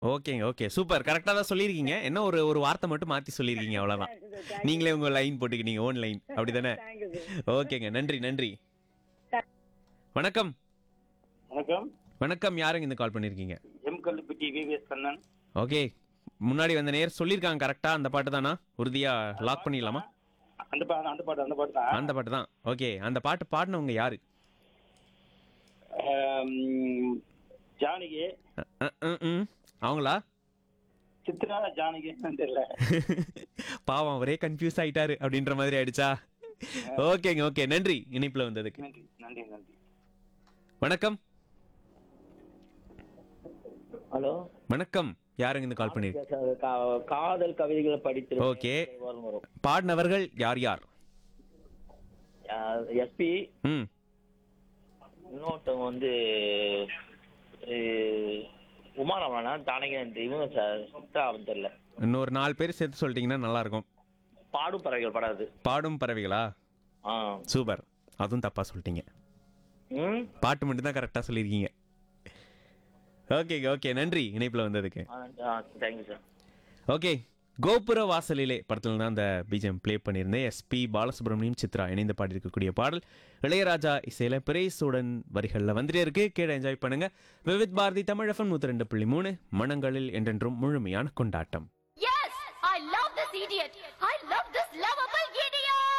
ஓகேங்க okay super கரெக்டாக தான் சொல்லியிருக்கீங்க என்ன ஒரு ஒரு வார்த்தை மட்டும் மாற்றி சொல்லியிருக்கீங்க அவ்வளோதான் நீங்களே உங்கள் லைன் போட்டுக்கிட்டீங்க ஓன் லைன் அப்படி தானே தேங்க்யூ சார் ஓகேங்க நன்றி நன்றி வணக்கம் வணக்கம் வணக்கம் யாருங்க இந்த கால் பண்ணியிருக்கீங்க M Kallupatti VVS Kannan okay முன்னாடி வந்த நேர் சொல்லியிருக்காங்க கரெக்டாக அந்த பாட்டு தானா உறுதியாக லாக் பண்ணிடலாமா அந்த பாட்டு அந்த பாட்டு அந்த பாட்டு தான் அந்த பாட்டு தான் ஓகே அந்த பாட்டு பாடினவங்க யாரு ஆம், ஜானகி அ, அ, ம், ம். அவங்களா சித்ரா ஜானகி தெரியல பாவம் அவரே கன்ஃபியூஸ் ஆயிட்டாரு அப்படின்ற மாதிரி ஆயிடுச்சா ஓகேங்க ஓகே நன்றி இணைப்புல வந்ததுக்கு நன்றி நன்றி நன்றி வணக்கம் ஹலோ வணக்கம் யாருங்க இந்த கால் பண்ணிருக்கு சார் கா- காதல் கவிதைகளை படித்து ஓகே வரும் வரும் பாடினவர்கள் யார் யார் எஸ்பி ம் இன்னொருத்தவங்க வந்து அஹ், உமாரமணா தானகன் இவங்க சார் சுத்தா அவன் தெரியல இன்னொரு நாலு பேர் சேர்த்து சொல்லிட்டீங்கன்னா நல்லா இருக்கும் பாடும் பறவைகள் படாது பாடும் பறவைகளா ஆ சூப்பர் அதுவும் தப்பா சொல்லிட்டீங்க ம் பாட்டு மட்டும் தான் கரெக்டாக சொல்லியிருக்கீங்க ஓகே ஓகே நன்றி இணைப்புல வந்ததுக்கு ஆ தேங்க்யூ சார் ஓகே கோபுர வாசலிலே படத்தில் தான் அந்த பிஜிஎம் ப்ளே பண்ணியிருந்தேன் எஸ்பி பாலசுப்ரமணியம் சித்ரா இணைந்து பாடியிருக்கக்கூடிய பாடல் இளையராஜா இசையில பிரேஸுடன் வரிகளில் வந்துட்டே இருக்கு கேட என்ஜாய் பண்ணுங்க விவித் பாரதி தமிழ் எஃப்எம் நூற்றி ரெண்டு புள்ளி மூணு மனங்களில் என்றென்றும் முழுமையான கொண்டாட்டம்